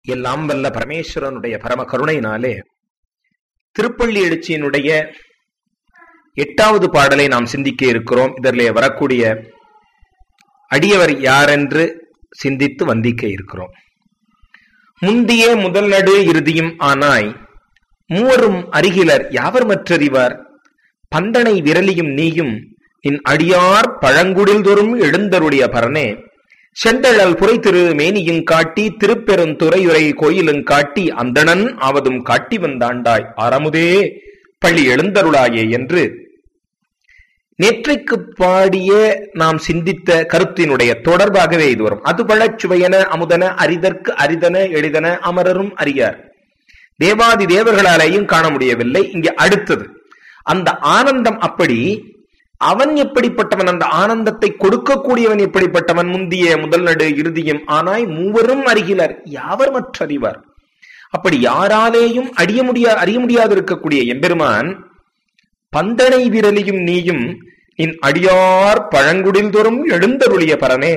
எல்லாம் வல்ல பரமேஸ்வரனுடைய பரம கருணையினாலே திருப்பள்ளி எழுச்சியினுடைய எட்டாவது பாடலை நாம் சிந்திக்க இருக்கிறோம் இதிலே வரக்கூடிய அடியவர் யாரென்று சிந்தித்து வந்திக்க இருக்கிறோம் முந்திய முதல் நடு இறுதியும் ஆனாய் மூவரும் அருகிலர் யாவர் மற்றறிவார் பந்தனை விரலியும் நீயும் நின் அடியார் பழங்குடில் தோறும் எழுந்தருடைய பரனே செண்டழல் புரை திரு மேனியும் காட்டி திருப்பெருந்துறையுரை கோயிலும் காட்டி அந்தணன் ஆவதும் காட்டி வந்தாண்டாய் அறமுதே பள்ளி எழுந்தருளாயே என்று நேற்றைக்கு பாடிய நாம் சிந்தித்த கருத்தினுடைய தொடர்பாகவே இது வரும் அது பழச்சுவையன அமுதன அரிதற்கு அரிதன எளிதன அமரரும் அறியார் தேவாதி தேவர்களாலேயும் காண முடியவில்லை இங்கே அடுத்தது அந்த ஆனந்தம் அப்படி அவன் எப்படிப்பட்டவன் அந்த ஆனந்தத்தை கொடுக்கக்கூடியவன் எப்படிப்பட்டவன் முந்திய முதல் நடு இறுதியும் ஆனாய் மூவரும் அருகிலர் யாவர் மற்றறிவார் அப்படி யாராலேயும் அறிய முடியா அறிய முடியாது இருக்கக்கூடிய எம்பெருமான் பந்தனை விரலியும் நீயும் நின் அடியார் பழங்குடில் தோறும் எழுந்தருளிய பரனே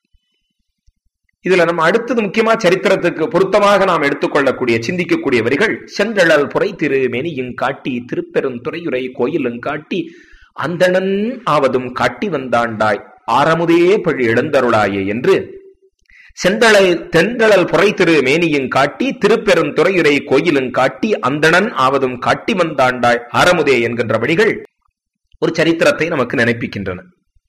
இதுல நம்ம அடுத்தது முக்கியமா சரித்திரத்துக்கு பொருத்தமாக நாம் எடுத்துக்கொள்ளக்கூடிய சிந்திக்கக்கூடிய வரிகள் சென்றழல் புரை திரு மெனியும் காட்டி திருப்பெருந்துறையுரை கோயிலும் காட்டி அந்தணன் ஆவதும் காட்டி வந்தாண்டாய் ஆரமுதே பழி எழுந்தருளாயே என்று செந்தளை தென்றழல் புரை திரு மேனியும் காட்டி திருப்பெருந்துறையுரை கோயிலும் காட்டி அந்தணன் ஆவதும் காட்டி வந்தாண்டாய் ஆரமுதே என்கின்ற வழிகள் ஒரு சரித்திரத்தை நமக்கு நினைப்பிக்கின்றன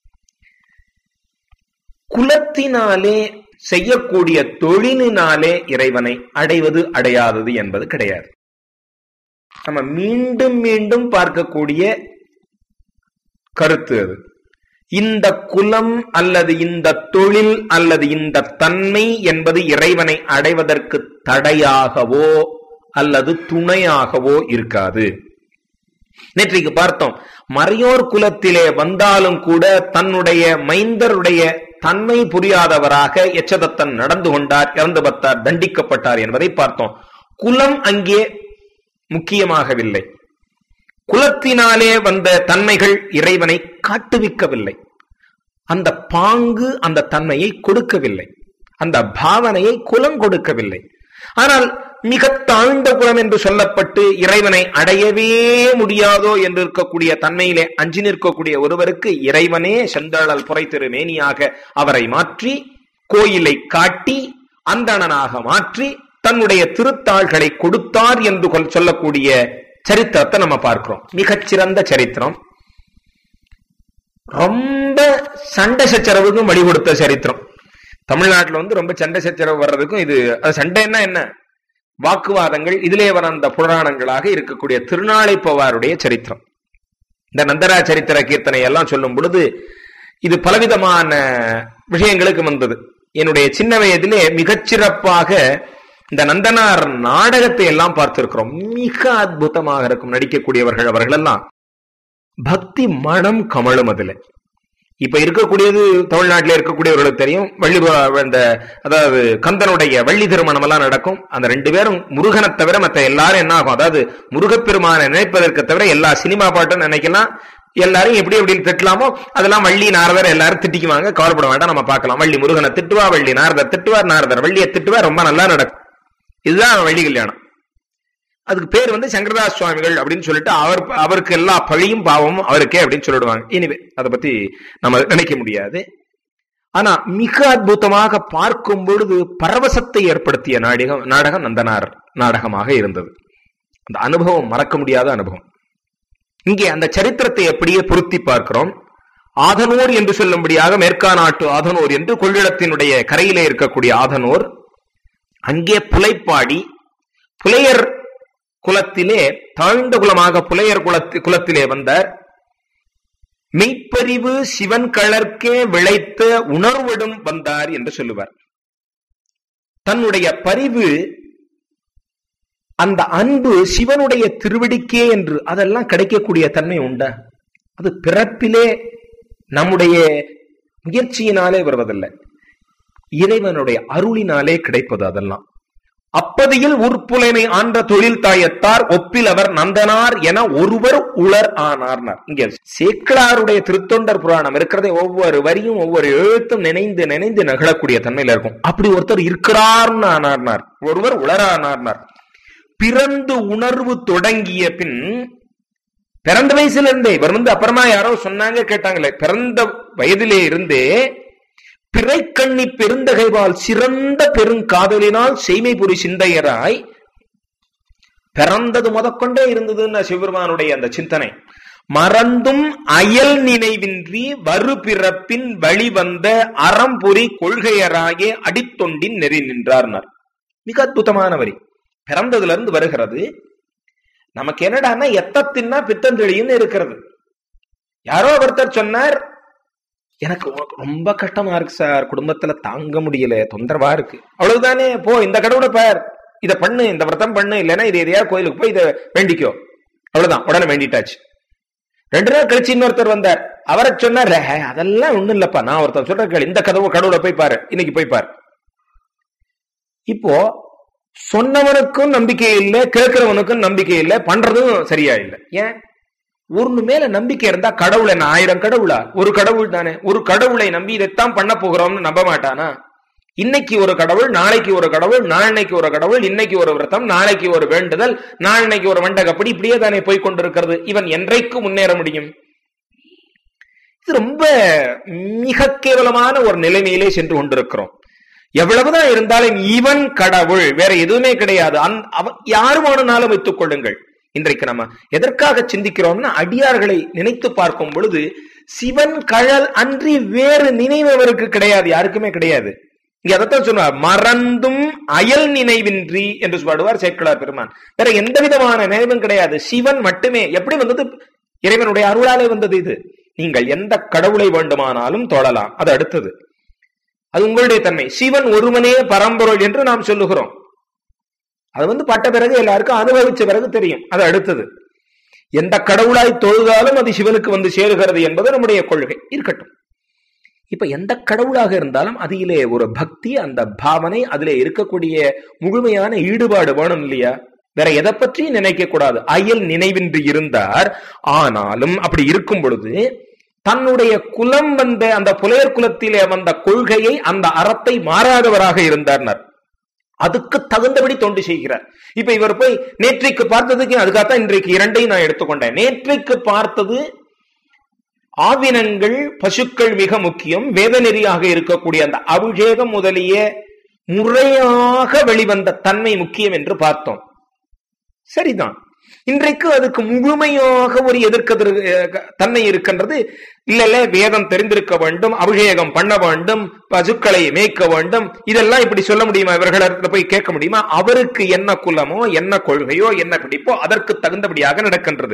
குலத்தினாலே செய்யக்கூடிய தொழிலினாலே இறைவனை அடைவது அடையாதது என்பது கிடையாது நம்ம மீண்டும் மீண்டும் பார்க்கக்கூடிய கருத்து அது இந்த குலம் அல்லது இந்த தொழில் அல்லது இந்த தன்மை என்பது இறைவனை அடைவதற்கு தடையாகவோ அல்லது துணையாகவோ இருக்காது நேற்றைக்கு பார்த்தோம் மறையோர் குலத்திலே வந்தாலும் கூட தன்னுடைய மைந்தருடைய தன்மை புரியாதவராக எச்சதத்தன் நடந்து கொண்டார் இறந்து பத்தார் தண்டிக்கப்பட்டார் என்பதை பார்த்தோம் குலம் அங்கே முக்கியமாகவில்லை குலத்தினாலே வந்த தன்மைகள் இறைவனை காட்டுவிக்கவில்லை அந்த பாங்கு அந்த தன்மையை கொடுக்கவில்லை அந்த பாவனையை குலம் கொடுக்கவில்லை ஆனால் மிக தாழ்ந்த குலம் என்று சொல்லப்பட்டு இறைவனை அடையவே முடியாதோ என்று இருக்கக்கூடிய தன்மையிலே அஞ்சி நிற்கக்கூடிய ஒருவருக்கு இறைவனே செந்தழல் புரைத்திரு மேனியாக அவரை மாற்றி கோயிலை காட்டி அந்தணனாக மாற்றி தன்னுடைய திருத்தாள்களை கொடுத்தார் என்று சொல்லக்கூடிய சரித்திரத்தை நம்ம பார்க்கிறோம் மிகச்சிறந்த சரித்திரம் ரொம்ப சண்டை சச்சரவுக்கும் வழி கொடுத்த சரித்திரம் தமிழ்நாட்டில் வந்து ரொம்ப சண்டை சச்சரவு வர்றதுக்கும் இது அது சண்டைன்னா என்ன வாக்குவாதங்கள் இதிலே வர அந்த புராணங்களாக இருக்கக்கூடிய திருநாளை பவாருடைய சரித்திரம் இந்த நந்தரா சரித்திர கீர்த்தனை எல்லாம் சொல்லும் பொழுது இது பலவிதமான விஷயங்களுக்கு வந்தது என்னுடைய சின்ன வயதிலே மிகச்சிறப்பாக இந்த நந்தனார் நாடகத்தை எல்லாம் பார்த்திருக்கிறோம் மிக அற்புதமாக இருக்கும் நடிக்கக்கூடியவர்கள் அவர்கள் எல்லாம் பக்தி மனம் கமலும் அதுல இப்ப இருக்கக்கூடியது தமிழ்நாட்டில் இருக்கக்கூடியவர்களுக்கு தெரியும் வள்ளி இந்த அதாவது கந்தனுடைய வள்ளி திருமணம் எல்லாம் நடக்கும் அந்த ரெண்டு பேரும் முருகனை தவிர மற்ற எல்லாரும் என்ன ஆகும் அதாவது முருகப்பெருமானை நினைப்பதற்கு தவிர எல்லா சினிமா பாட்டும் நினைக்கலாம் எல்லாரும் எப்படி எப்படி திட்டலாமோ அதெல்லாம் வள்ளி நாரதர் எல்லாரும் திட்டிக்குவாங்க கவலைப்பட வேண்டாம் நம்ம பார்க்கலாம் வள்ளி முருகனை திட்டுவா வள்ளி நாரதர் திட்டுவார் நாரதர் வள்ளியை திட்டுவா ரொம்ப நல்லா நடக்கும் இதுதான் வள்ளி கல்யாணம் அதுக்கு பேர் வந்து சங்கரதாஸ் சுவாமிகள் அப்படின்னு சொல்லிட்டு அவர் அவருக்கு எல்லா பழியும் பாவமும் அவருக்கே அப்படின்னு சொல்லிடுவாங்க இனிவே அதை பத்தி நம்ம நினைக்க முடியாது ஆனா மிக அற்புதமாக பார்க்கும் பொழுது பரவசத்தை ஏற்படுத்திய நாடகம் நாடகம் நந்தனார் நாடகமாக இருந்தது அந்த அனுபவம் மறக்க முடியாத அனுபவம் இங்கே அந்த சரித்திரத்தை எப்படியே பொருத்தி பார்க்கிறோம் ஆதனூர் என்று சொல்லும்படியாக மேற்கா நாட்டு ஆதனூர் என்று கொள்ளிடத்தினுடைய கரையிலே இருக்கக்கூடிய ஆதனூர் அங்கே புலைப்பாடி புலையர் குலத்திலே தாழ்ந்த குலமாக புலையர் குலத்தி குலத்திலே வந்தார் மெய்ப்பறிவு சிவன் கலர்க்கே விளைத்த உணர்விடும் வந்தார் என்று சொல்லுவார் தன்னுடைய பரிவு அந்த அன்பு சிவனுடைய திருவடிக்கே என்று அதெல்லாம் கிடைக்கக்கூடிய தன்மை உண்டா அது பிறப்பிலே நம்முடைய முயற்சியினாலே வருவதில்லை இறைவனுடைய அருளினாலே கிடைப்பது அதெல்லாம் அப்பதியில் உற்புலனை ஆன்ற தொழில் தாயத்தார் ஒப்பிலவர் நந்தனார் என ஒருவர் உளர் ஆனார்னார் இங்க சேக்கலாருடைய திருத்தொண்டர் புராணம் இருக்கிறதே ஒவ்வொரு வரியும் ஒவ்வொரு எழுத்தும் நினைந்து நினைந்து நகழக்கூடிய தன்மையில இருக்கும் அப்படி ஒருத்தர் இருக்கிறார்னு ஆனார்னார் ஒருவர் உளரானார்னார் பிறந்து உணர்வு தொடங்கிய பின் பிறந்த வயசுல இருந்தே இவர் வந்து அப்புறமா யாரோ சொன்னாங்க கேட்டாங்களே பிறந்த வயதிலே இருந்தே பிறைக்கண்ணி பெருந்தகைவால் சிறந்த பெருங்காதலினால் செய்மை புரி சிந்தையராய் பிறந்தது முதற்கொண்டே இருந்ததுன்னு சிவபெருமானுடைய அந்த சிந்தனை மறந்தும் அயல் நினைவின்றி வரு பிறப்பின் வழிவந்த அறம்புரி கொள்கையராகிய அடித்தொண்டின் நெறி நின்றார்னார் மிக அற்புதமான வரி பிறந்ததுல இருந்து வருகிறது நமக்கு என்னடான்னா எத்தத்தின்னா பித்தந்தெளின்னு இருக்கிறது யாரோ ஒருத்தர் சொன்னார் எனக்கு ரொம்ப கஷ்டமா இருக்கு சார் குடும்பத்துல தாங்க முடியல தொந்தரவா இருக்கு அவ்வளவுதானே போ இந்த கடவுளை பார் இத பண்ணு இந்த விரதம் பண்ணு இல்லைன்னா இது எதையா கோயிலுக்கு போய் இதை வேண்டிக்கோ அவ்வளவுதான் உடனே வேண்டிட்டாச்சு ரெண்டு நாள் கழிச்சு இன்னொருத்தர் வந்தார் அவரை சொன்னார் அதெல்லாம் ஒண்ணும் இல்லப்பா நான் ஒருத்தர் சொல்றேன் இந்த கதவு கடவுளை போய் பாரு இன்னைக்கு போய் பாரு இப்போ சொன்னவனுக்கும் நம்பிக்கை இல்லை கேட்கிறவனுக்கும் நம்பிக்கை இல்லை பண்றதும் சரியா இல்லை ஏன் ஒன்னு மேல நம்பிக்கை இருந்தா கடவுள் என்ன ஆயிரம் கடவுளா ஒரு கடவுள் தானே ஒரு கடவுளை நம்பி இதைத்தான் பண்ண போகிறோம்னு நம்ப மாட்டானா இன்னைக்கு ஒரு கடவுள் நாளைக்கு ஒரு கடவுள் நாளைக்கு ஒரு கடவுள் இன்னைக்கு ஒரு விரதம் நாளைக்கு ஒரு வேண்டுதல் நாளைக்கு ஒரு வண்டகப்படி இப்படியே தானே போய் கொண்டிருக்கிறது இவன் என்றைக்கு முன்னேற முடியும் இது ரொம்ப மிக கேவலமான ஒரு நிலைமையிலே சென்று கொண்டிருக்கிறோம் எவ்வளவுதான் இருந்தாலும் இவன் கடவுள் வேற எதுவுமே கிடையாது யாரு வேணும்னாலும் வைத்துக் கொள்ளுங்கள் இன்றைக்கு நம்ம எதற்காக சிந்திக்கிறோம்னா அடியார்களை நினைத்து பார்க்கும் பொழுது சிவன் கழல் அன்றி வேறு நினைவு அவருக்கு கிடையாது யாருக்குமே கிடையாது இங்க அதைத்தான் சொன்னார் மறந்தும் அயல் நினைவின்றி என்று பாடுவார் சேக்கலார் பெருமான் வேற எந்த விதமான நினைவும் கிடையாது சிவன் மட்டுமே எப்படி வந்தது இறைவனுடைய அருளாலே வந்தது இது நீங்கள் எந்த கடவுளை வேண்டுமானாலும் தொழலாம் அது அடுத்தது அது உங்களுடைய தன்மை சிவன் ஒருவனே பரம்பொருள் என்று நாம் சொல்லுகிறோம் அது வந்து பட்ட பிறகு எல்லாருக்கும் அனுபவிச்ச பிறகு தெரியும் அது அடுத்தது எந்த கடவுளாய் தொழுதாலும் அது சிவனுக்கு வந்து சேருகிறது என்பது நம்முடைய கொள்கை இருக்கட்டும் இப்ப எந்த கடவுளாக இருந்தாலும் அதிலே ஒரு பக்தி அந்த பாவனை அதிலே இருக்கக்கூடிய முழுமையான ஈடுபாடு வேணும் இல்லையா வேற எதை பற்றியும் நினைக்க கூடாது அயல் நினைவின்றி இருந்தார் ஆனாலும் அப்படி இருக்கும் பொழுது தன்னுடைய குலம் வந்த அந்த புலையர் குலத்திலே வந்த கொள்கையை அந்த அறத்தை மாறாதவராக இருந்தார்னர் அதுக்கு தகுந்தபடி தொண்டு செய்கிறார் இப்ப இவர் போய் நேற்றைக்கு பார்த்ததுக்கு அதுக்காகத்தான் இன்றைக்கு இரண்டையும் நான் எடுத்துக்கொண்டேன் நேற்றைக்கு பார்த்தது ஆவினங்கள் பசுக்கள் மிக முக்கியம் வேத நெறியாக இருக்கக்கூடிய அந்த அபிஷேகம் முதலிய முறையாக வெளிவந்த தன்மை முக்கியம் என்று பார்த்தோம் சரிதான் இன்றைக்கு அதுக்கு முழுமையாக ஒரு எதிர்க்கதிர் தன்மை இருக்கின்றது இல்ல இல்ல வேதம் தெரிந்திருக்க வேண்டும் அபிஷேகம் பண்ண வேண்டும் பசுக்களை மேய்க்க வேண்டும் இதெல்லாம் இப்படி சொல்ல முடியுமா இவர்களிடத்துல போய் கேட்க முடியுமா அவருக்கு என்ன குலமோ என்ன கொள்கையோ என்ன பிடிப்போ அதற்கு தகுந்தபடியாக நடக்கின்றது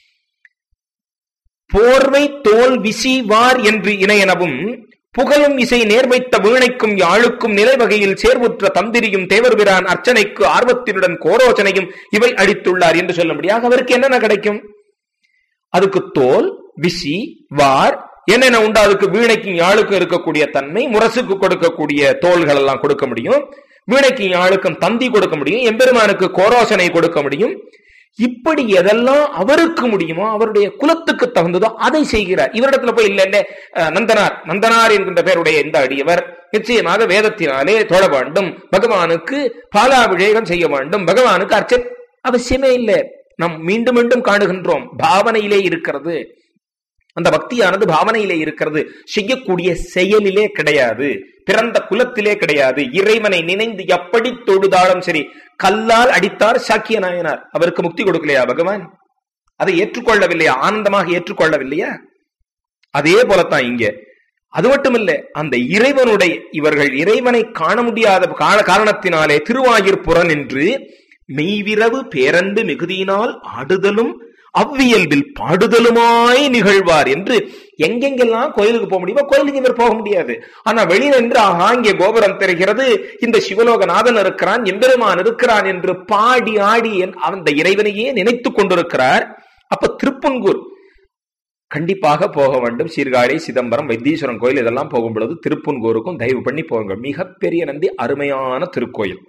போர்வை தோல் விசி வார் என்று இணையெனவும் புகழும் இசை நேர்வைத்த வீணைக்கும் யாழுக்கும் நிலை வகையில் சேர்வுற்ற தந்திரியும் தேவர்பிரான் அர்ச்சனைக்கு ஆர்வத்தினுடன் கோரோச்சனையும் இவை அடித்துள்ளார் என்று சொல்ல முடியாது அவருக்கு என்னென்ன கிடைக்கும் அதுக்கு தோல் விசி வார் என்னென்ன உண்டா அதுக்கு வீணைக்கும் யாழுக்கும் இருக்கக்கூடிய தன்மை முரசுக்கு கொடுக்கக்கூடிய தோள்கள் எல்லாம் கொடுக்க முடியும் வீணைக்கும் யாழுக்கும் தந்தி கொடுக்க முடியும் எம்பெருமானுக்கு கோரோசனை கொடுக்க முடியும் இப்படி எதெல்லாம் அவருக்கு முடியுமோ அவருடைய குலத்துக்கு தகுந்ததோ அதை செய்கிறார் இவரிடத்துல போய் இல்ல இல்ல நந்தனார் நந்தனார் என்கின்ற பெயருடைய இந்த அடியவர் நிச்சயமாக வேதத்தினாலே தொழ வேண்டும் பகவானுக்கு பாலாபிஷேகம் செய்ய வேண்டும் பகவானுக்கு அர்ச்சன் அவசியமே இல்லை நாம் மீண்டும் மீண்டும் காணுகின்றோம் பாவனையிலே இருக்கிறது அந்த பக்தியானது பாவனையிலே இருக்கிறது செய்யக்கூடிய செயலிலே கிடையாது பிறந்த குலத்திலே கிடையாது இறைவனை நினைந்து எப்படி தொழுதாலும் சரி கல்லால் அடித்தார் சாக்கிய நாயனார் அவருக்கு முக்தி கொடுக்கலையா பகவான் அதை ஏற்றுக்கொள்ளவில்லையா ஆனந்தமாக ஏற்றுக்கொள்ளவில்லையா அதே போலத்தான் இங்க அது மட்டுமில்ல அந்த இறைவனுடைய இவர்கள் இறைவனை காண முடியாத காரணத்தினாலே திருவாயிற் புறன் என்று மெய்விரவு பேரன்பு மிகுதியினால் ஆடுதலும் அவ்வியல்பில் பாடுதலுமாய் நிகழ்வார் என்று எங்கெங்கெல்லாம் கோயிலுக்கு போக முடியுமோ கோயிலுக்கு இவர் போக முடியாது ஆனா வெளியில நின்று ஆஹா இங்கே கோபுரம் தெரிகிறது இந்த சிவலோகநாதன் இருக்கிறான் எம்பெருமான் இருக்கிறான் என்று பாடி ஆடி அந்த இறைவனையே நினைத்து கொண்டிருக்கிறார் அப்ப திருப்பங்கூர் கண்டிப்பாக போக வேண்டும் சீர்காழி சிதம்பரம் வைத்தீஸ்வரன் கோயில் இதெல்லாம் போகும் பொழுது திருப்பன்கூருக்கும் தயவு பண்ணி போங்க மிகப்பெரிய நந்தி அருமையான திருக்கோயில்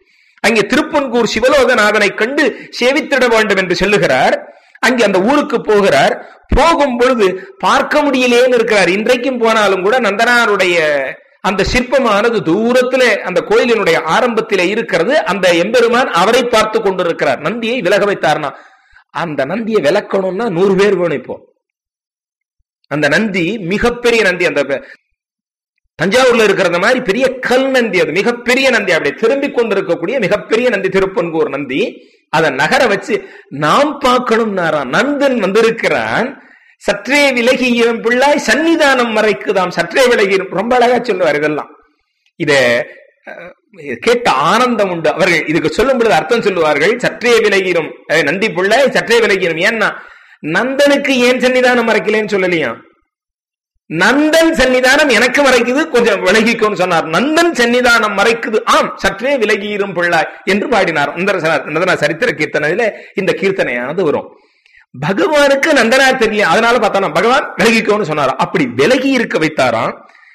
அங்கே திருப்பன்கூர் சிவலோகநாதனை கண்டு சேவித்திட வேண்டும் என்று சொல்லுகிறார் அங்கே அந்த ஊருக்கு போகிறார் போகும் பொழுது பார்க்க முடியலேன்னு இருக்கிறார் இன்றைக்கும் போனாலும் கூட நந்தனாருடைய அந்த சிற்பமானது தூரத்துல அந்த கோயிலினுடைய ஆரம்பத்திலே இருக்கிறது அந்த எம்பெருமான் அவரை பார்த்து கொண்டிருக்கிறார் நந்தியை விலக வைத்தார்னா அந்த நந்தியை விளக்கணும்னா நூறு பேர் வேணும் இப்போ அந்த நந்தி மிகப்பெரிய நந்தி அந்த தஞ்சாவூர்ல இருக்கிற மாதிரி பெரிய கல் நந்தி அது மிகப்பெரிய நந்தி அப்படி திரும்பி கொண்டிருக்கக்கூடிய மிகப்பெரிய நந்தி திருப்பன்கூர் நந்தி அதை நகர வச்சு நாம் பார்க்கணும் நந்தன் வந்திருக்கிறான் சற்றே விலகியும் பிள்ளாய் சன்னிதானம் மறைக்குதாம் சற்றே விலகியும் ரொம்ப அழகா சொல்லுவார் இதெல்லாம் இத கேட்ட ஆனந்தம் உண்டு அவர்கள் இதுக்கு சொல்லும் பொழுது அர்த்தம் சொல்லுவார்கள் சற்றே விலகிரும் நந்தி பிள்ளாய் சற்றே விலகிரும் ஏன்னா நந்தனுக்கு ஏன் சன்னிதானம் மறைக்கலன்னு சொல்லலையா நந்தன் சன்னிதானம் எனக்கு மறைக்குது கொஞ்சம் விலகிக்கோன்னு சொன்னார் நந்தன் சன்னிதானம் மறைக்குது ஆம் சற்றே விலகியிரும் பிள்ளாய் என்று பாடினார் நந்தன சரித்திர கீர்த்தனையில இந்த கீர்த்தனையானது வரும் பகவானுக்கு நந்தனார் தெரியல அதனால பார்த்தா பகவான் விலகிக்கோன்னு சொன்னார் அப்படி விலகி இருக்க வைத்தாராம்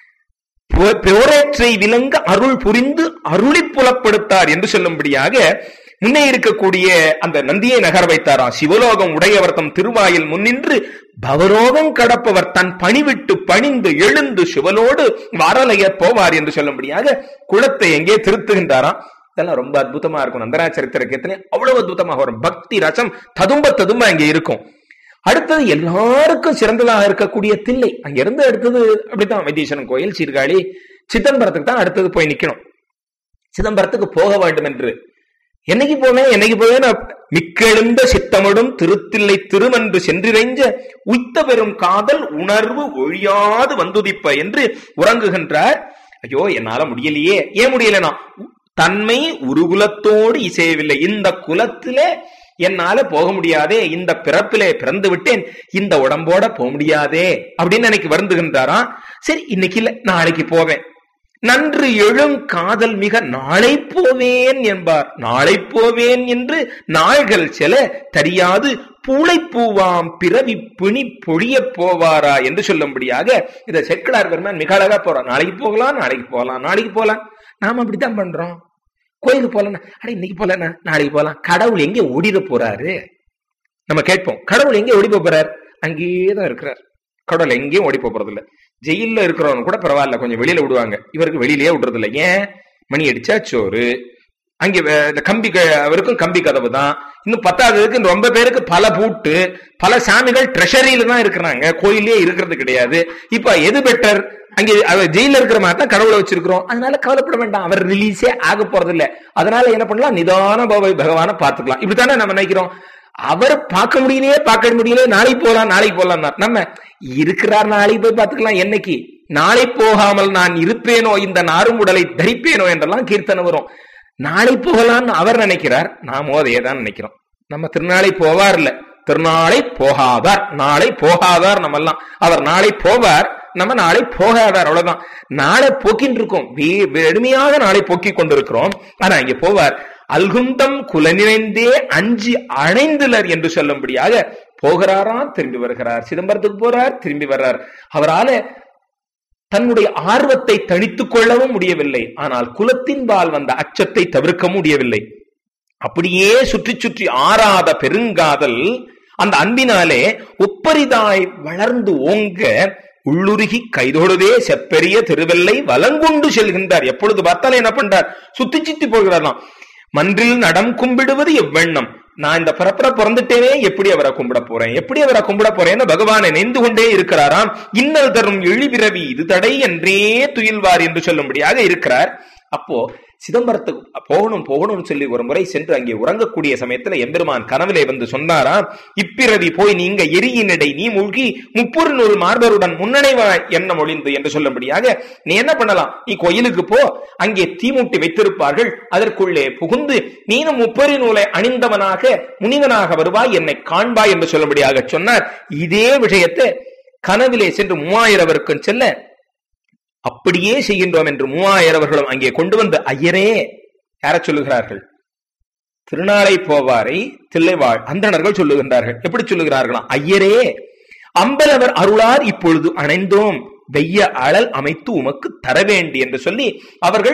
போரேற்றை விலங்க அருள் புரிந்து அருளி புலப்படுத்தார் என்று சொல்லும்படியாக முன்னே இருக்கக்கூடிய அந்த நந்தியை நகர வைத்தாராம் சிவலோகம் உடையவர் தம் திருவாயில் முன்னின்று பவரோகம் கடப்பவர் தன் பணிவிட்டு பணிந்து எழுந்து சிவலோடு வரலைய போவார் என்று சொல்லும்படியாக குளத்தை எங்கே திருத்துகின்றாராம் இதெல்லாம் ரொம்ப அற்புதமா இருக்கும் நந்தராச்சரித்திர கீர்த்தனை அவ்வளவு அற்புதமாக வரும் பக்தி ரசம் ததும்ப ததும்ப அங்கே இருக்கும் அடுத்தது எல்லாருக்கும் சிறந்ததாக இருக்கக்கூடிய தில்லை அங்க இருந்து அடுத்தது அப்படித்தான் வைத்தீஸ்வரன் கோயில் சீர்காழி சிதம்பரத்துக்கு தான் அடுத்தது போய் நிக்கணும் சிதம்பரத்துக்கு போக வேண்டும் என்று என்னைக்கு போனேன் என்னைக்கு போவேன் மிக்கெழுந்த சித்தமிடும் திருத்தில்லை திருமன்று சென்றிரைஞ்ச உய்த்த பெறும் காதல் உணர்வு ஒழியாது வந்துதிப்ப என்று உறங்குகின்றார் ஐயோ என்னால முடியலையே ஏன் முடியலனா தன்மை உருகுலத்தோடு இசையவில்லை இந்த குலத்திலே என்னால போக முடியாதே இந்த பிறப்பிலே பிறந்து விட்டேன் இந்த உடம்போட போக முடியாதே அப்படின்னு எனக்கு வருந்துகின்றாராம் சரி இன்னைக்கு இல்ல நாளைக்கு போவேன் நன்று எழும் காதல் மிக நாளை போவேன் என்பார் நாளை போவேன் என்று நாள்கள் செல தெரியாது பூளை பூவாம் பிறவி பிணி பொழிய போவாரா என்று சொல்லும்படியாக இதை செக்கிலார் பெருமான் மிக அழகா போறார் நாளைக்கு போகலாம் நாளைக்கு போகலாம் நாளைக்கு போகலாம் நாம அப்படித்தான் பண்றோம் கோயிலுக்கு போலாம் அட இன்னைக்கு போலண்ணா நாளைக்கு போலாம் கடவுள் எங்க ஓடிட போறாரு நம்ம கேட்போம் கடவுள் எங்க ஓடி போறார் அங்கேயே தான் இருக்கிறார் கடவுள் எங்கேயும் ஓடி போறது இல்ல ஜெயில இருக்கிறவங்க கூட பரவாயில்ல கொஞ்சம் வெளியில விடுவாங்க இவருக்கு வெளியிலேயே விடுறது இல்ல ஏன் மணி அடிச்சா சோறு அங்க இந்த கம்பி அவருக்கும் கம்பி கதவு தான் இன்னும் பத்தாவதுக்கு ரொம்ப பேருக்கு பல பூட்டு பல சாமிகள் ட்ரெஷரியில தான் இருக்கிறாங்க கோயிலே இருக்கிறது கிடையாது இப்ப எது பெட்டர் அங்கே அவர் ஜெயில இருக்கிற மாதிரி தான் கடவுளை வச்சிருக்கிறோம் அதனால கவலைப்பட வேண்டாம் அவர் ரிலீஸே ஆக போறது இல்ல அதனால என்ன பண்ணலாம் நிதான பகவான பாத்துக்கலாம் இப்படித்தானே நம்ம நினைக்கிறோம் அவர் பார்க்க முடியலையே பார்க்க முடியலையே நாளைக்கு போலாம் நாளைக்கு போலாம் நம்ம இருக்கிறார் நாளைக்கு போய் பார்த்துக்கலாம் என்னைக்கு நாளை போகாமல் நான் இருப்பேனோ இந்த நாரும் உடலை தரிப்பேனோ என்றெல்லாம் கீர்த்தனை வரும் நாளை போகலாம்னு அவர் நினைக்கிறார் நாமோ அதே தான் நினைக்கிறோம் நம்ம திருநாளை போவார் இல்ல திருநாளை போகாதார் நாளை போகாதார் நம்ம எல்லாம் அவர் நாளை போவார் நம்ம நாளை போகாதார் அவ்வளவுதான் நாளை போக்கின்னு இருக்கோம் வெறுமையாக நாளை போக்கி கொண்டிருக்கிறோம் ஆனா இங்க போவார் அல்குந்தம் குலநிறைந்தே அஞ்சு அணைந்துலர் என்று சொல்லும்படியாக போகிறாராம் திரும்பி வருகிறார் சிதம்பரத்துக்கு போறார் திரும்பி வர்றார் அவரால தன்னுடைய ஆர்வத்தை தணித்துக் கொள்ளவும் முடியவில்லை ஆனால் குலத்தின்பால் வந்த அச்சத்தை தவிர்க்க முடியவில்லை அப்படியே சுற்றி சுற்றி ஆறாத பெருங்காதல் அந்த அன்பினாலே ஒப்பரிதாய் வளர்ந்து ஓங்க உள்ளுருகி கைதொடுதே செப்பெரிய திருவெல்லை வலங்குண்டு செல்கின்றார் எப்பொழுது பார்த்தாலும் என்ன பண்றார் சுத்தி சுத்தி போகிறாராம் மன்றில் நடம் கும்பிடுவது எவ்வண்ணம் நான் இந்த பரப்புற பிறந்துட்டேனே எப்படி அவரை கும்பிட போறேன் எப்படி அவரை கும்பிட போறேன்னு பகவானை நெந்து கொண்டே இருக்கிறாராம் இன்னல் தரும் இழிபிறவி இது தடை என்றே துயில்வார் என்று சொல்லும்படியாக இருக்கிறார் அப்போ சிதம்பரத்துக்கு போகணும் போகணும்னு சொல்லி ஒரு முறை சென்று அங்கே உறங்கக்கூடிய சமயத்துல எம்பெருமான் கனவிலே வந்து சொன்னாராம் இப்பிறவி போய் நீங்க எரியினடை நீ மூழ்கி முப்புறு நூல் மார்பருடன் முன்னணைவா எண்ணம் ஒளிந்து என்று சொல்லும்படியாக நீ என்ன பண்ணலாம் நீ கோயிலுக்கு போ அங்கே தீமூட்டி வைத்திருப்பார்கள் அதற்குள்ளே புகுந்து நீனும் முப்பரி நூலை அணிந்தவனாக முனிவனாக வருவாய் என்னை காண்பாய் என்று சொல்லும்படியாக சொன்னார் இதே விஷயத்தை கனவிலே சென்று மூவாயிரவருக்கும் செல்ல அப்படியே செய்கின்றோம் என்று மூவாயிரவர்களும் அங்கே கொண்டு வந்து ஐயரே யார சொல்லுகிறார்கள் திருநாளை போவாரை தில்லைவாழ் அந்தணர்கள் சொல்லுகின்றார்கள் எப்படி சொல்லுகிறார்களாம் ஐயரே அம்பலவர் அருளார் இப்பொழுது அணைந்தோம் வெய்ய அழல் அமைத்து உமக்கு தர வேண்டி என்று சொல்லி அவர்கள்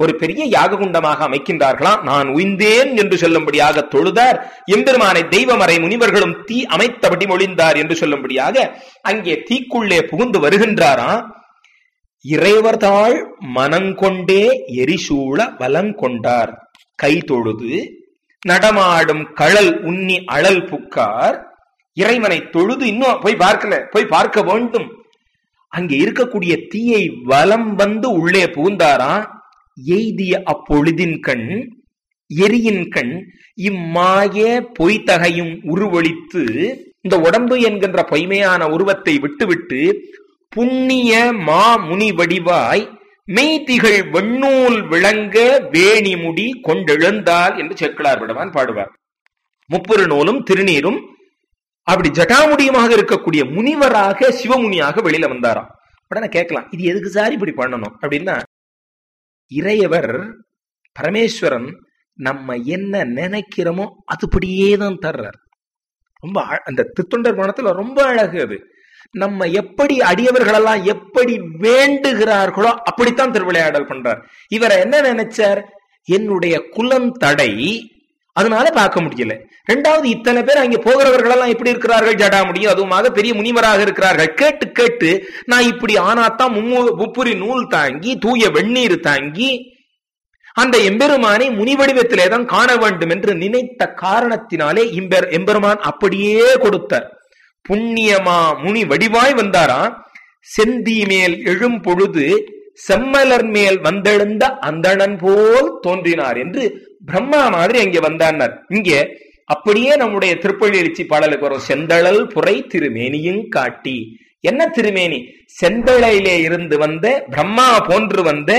ஒரு பெரிய யாககுண்டமாக அமைக்கின்றார்களாம் நான் உய்ந்தேன் என்று சொல்லும்படியாக தொழுதார் எம்பெருமானை தெய்வமறை முனிவர்களும் தீ அமைத்தபடி மொழிந்தார் என்று சொல்லும்படியாக அங்கே தீக்குள்ளே புகுந்து வருகின்றாராம் இறைவர்தாள் மனங்கொண்டே எரிசூழ வலங்கொண்டார் கை தொழுது நடமாடும் கழல் உண்ணி அழல் புக்கார் இறைவனை தொழுது இன்னும் போய் பார்க்கல போய் பார்க்க வேண்டும் அங்கே இருக்கக்கூடிய தீயை வலம் வந்து உள்ளே புகுந்தாரா எய்திய அப்பொழுதின் கண் எரியின் கண் இம்மாய பொய்த்தகையும் உருவொழித்து இந்த உடம்பு என்கின்ற பொய்மையான உருவத்தை விட்டுவிட்டு புண்ணிய மா முனி வடிவாய் மெய்திகள் வெண்ணூல் விளங்க வேணி முடி கொண்டெழுந்தால் என்று சேக்கிழார் விடவான் பாடுவார் முப்பொரு நூலும் திருநீரும் அப்படி ஜட்டாமுடியுமாக இருக்கக்கூடிய முனிவராக சிவமுனியாக வெளியில வந்தாராம் உடனே கேட்கலாம் இது எதுக்கு சார் இப்படி பண்ணணும் அப்படின்னா இறையவர் பரமேஸ்வரன் நம்ம என்ன நினைக்கிறோமோ அதுபடியே தான் தர்றார் ரொம்ப அந்த திருத்தொண்டர் மனத்துல ரொம்ப அழகு அது நம்ம எப்படி அடியவர்களெல்லாம் எப்படி வேண்டுகிறார்களோ அப்படித்தான் திருவிளையாடல் பண்றார் இவரை என்ன நினைச்சார் என்னுடைய குலம் தடை அதனால பார்க்க முடியல ரெண்டாவது இத்தனை பேர் அங்க போகிறவர்கள் எல்லாம் எப்படி இருக்கிறார்கள் ஜடா முடியும் அதுவுமாக பெரிய முனிவராக இருக்கிறார்கள் கேட்டு கேட்டு நான் இப்படி ஆனாத்தான் முப்புரி நூல் தாங்கி தூய வெந்நீர் தாங்கி அந்த எம்பெருமானை முனிவடிவத்திலே தான் காண வேண்டும் என்று நினைத்த காரணத்தினாலே இம்பெர் எம்பெருமான் அப்படியே கொடுத்தார் புண்ணியமா முனி வடிவாய் வந்தாராம் செந்தி மேல் எழும் பொழுது செம்மலர் மேல் வந்தெழுந்த அந்தணன் போல் தோன்றினார் என்று பிரம்மா மாதிரி அங்கே வந்தார் இங்கே அப்படியே நம்முடைய திருப்பள்ளி எழுச்சி பாடலுக்கு வரும் செந்தழல் புரை திருமேனியும் காட்டி என்ன திருமேனி செந்தழையிலே இருந்து வந்த பிரம்மா போன்று வந்த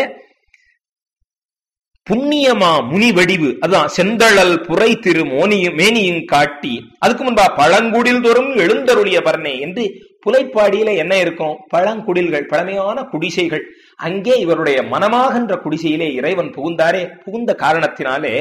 புண்ணியமா முனி வடிவு அதான் செந்தழல் புரை திரு மோனியும் மேனியும் காட்டி அதுக்கு முன்பா பழங்குடில் தோறும் எழுந்தருளிய பரணே என்று புலைப்பாடியில என்ன இருக்கும் பழங்குடில்கள் பழமையான குடிசைகள் அங்கே இவருடைய மனமாகின்ற குடிசையிலே இறைவன் புகுந்தாரே புகுந்த காரணத்தினாலே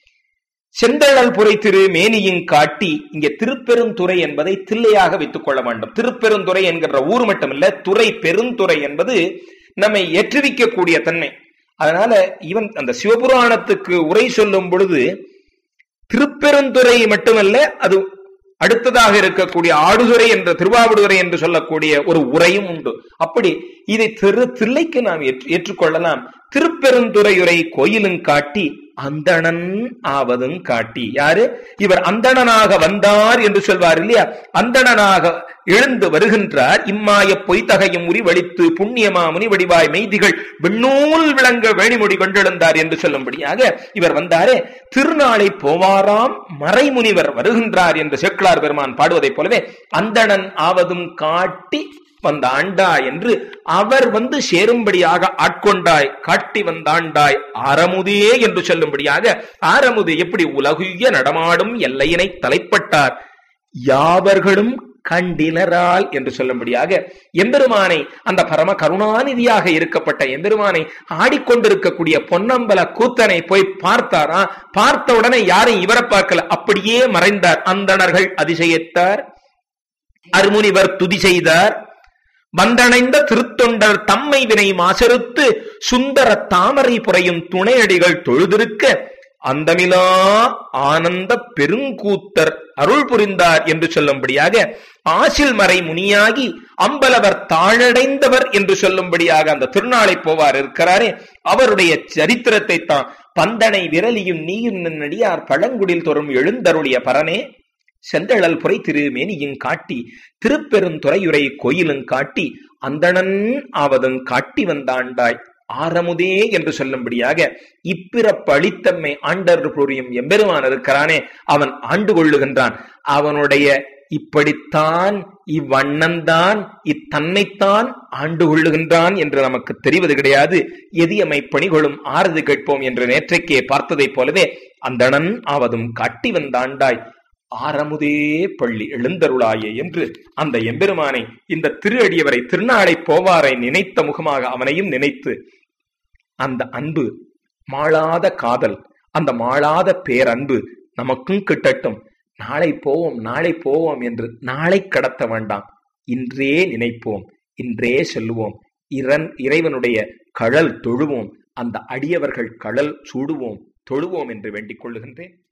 செந்தழல் புரை திரு மேனியும் காட்டி இங்கே திருப்பெருந்துறை என்பதை தில்லையாக வைத்துக் கொள்ள வேண்டும் திருப்பெருந்துறை என்கின்ற ஊர் மட்டுமல்ல துறை பெருந்துறை என்பது நம்மை ஏற்றுவிக்கக்கூடிய தன்மை அதனால இவன் அந்த சிவபுராணத்துக்கு உரை சொல்லும் பொழுது திருப்பெருந்துறை மட்டுமல்ல அது அடுத்ததாக இருக்கக்கூடிய ஆடுதுறை என்ற திருவாவடுதுறை என்று சொல்லக்கூடிய ஒரு உரையும் உண்டு அப்படி இதை திரு தில்லைக்கு நாம் ஏற்றுக்கொள்ளலாம் திருப்பெருந்துறையுரை கோயிலும் காட்டி அந்தணன் ஆவதும் காட்டி யாரு இவர் அந்தணனாக வந்தார் என்று சொல்வார் இல்லையா அந்தணனாக எழுந்து வருகின்றார் இம்மாய பொய்த்தகையும் உரிவழித்து புண்ணியமா முனிவடிவாய் மெய்திகள் விண்ணூல் விளங்க வேணிமொழி கொண்டெழுந்தார் என்று சொல்லும்படியாக இவர் வந்தாரே திருநாளை போவாராம் மறைமுனிவர் வருகின்றார் என்று சேக்கிளார் பெருமான் பாடுவதைப் போலவே அந்தணன் ஆவதும் காட்டி வந்த ஆண்டா என்று அவர் வந்து சேரும்படியாக ஆட்கொண்டாய் காட்டி வந்தாண்டாய் ஆரமுதே என்று சொல்லும்படியாக ஆரமுது எப்படி உலகுய நடமாடும் எல்லையினை தலைப்பட்டார் யாவர்களும் கண்டிலரால் என்று சொல்லும்படியாக எம்பெருமானை அந்த பரம கருணாநிதியாக இருக்கப்பட்ட எம்பெருமானை ஆடிக்கொண்டிருக்கக்கூடிய பொன்னம்பல கூத்தனை போய் பார்த்தாரா பார்த்த உடனே யாரும் இவரை பார்க்கல அப்படியே மறைந்தார் அந்தணர்கள் அதிசயித்தார் அருமுனிவர் துதி செய்தார் வந்தணைந்த திருத்தொண்டர் தம்மை வினை மாசறுத்து சுந்தர தாமரை புறையும் துணையடிகள் தொழுதிருக்க அந்தமிலா ஆனந்த பெருங்கூத்தர் அருள் புரிந்தார் என்று சொல்லும்படியாக ஆசில் மறை முனியாகி அம்பலவர் தாழடைந்தவர் என்று சொல்லும்படியாக அந்த திருநாளை போவார் இருக்கிறாரே அவருடைய சரித்திரத்தை தான் பந்தனை விரலியும் நீயும் நடியார் பழங்குடில் தோறும் எழுந்தருளிய பரனே செந்தழல் புரை திருமேனியும் காட்டி திருப்பெருந்துறையுரை கோயிலும் காட்டி அந்தணன் ஆவதும் காட்டி வந்தாண்டாய் ஆரமுதே என்று சொல்லும்படியாக இப்பிறப்பு அளித்தம்மை ஆண்டர் புரியும் எம்பெருமான் இருக்கிறானே அவன் ஆண்டு கொள்ளுகின்றான் அவனுடைய இப்படித்தான் இவ்வண்ணந்தான் இத்தன்மைத்தான் ஆண்டு கொள்ளுகின்றான் என்று நமக்கு தெரிவது கிடையாது எதியமை பணிகொள்ளும் ஆறுது கேட்போம் என்று நேற்றைக்கே பார்த்ததைப் போலவே அந்தணன் ஆவதும் காட்டி வந்தாண்டாய் ஆரமுதே பள்ளி எழுந்தருளாயே என்று அந்த எம்பெருமானை இந்த திரு அடியவரை திருநாளை போவாரை நினைத்த முகமாக அவனையும் நினைத்து அந்த அன்பு மாளாத காதல் அந்த மாளாத பேரன்பு நமக்கும் கிட்டட்டும் நாளை போவோம் நாளை போவோம் என்று நாளை கடத்த வேண்டாம் இன்றே நினைப்போம் இன்றே சொல்லுவோம் இறன் இறைவனுடைய கழல் தொழுவோம் அந்த அடியவர்கள் கடல் சூடுவோம் தொழுவோம் என்று வேண்டிக் கொள்ளுகின்றேன்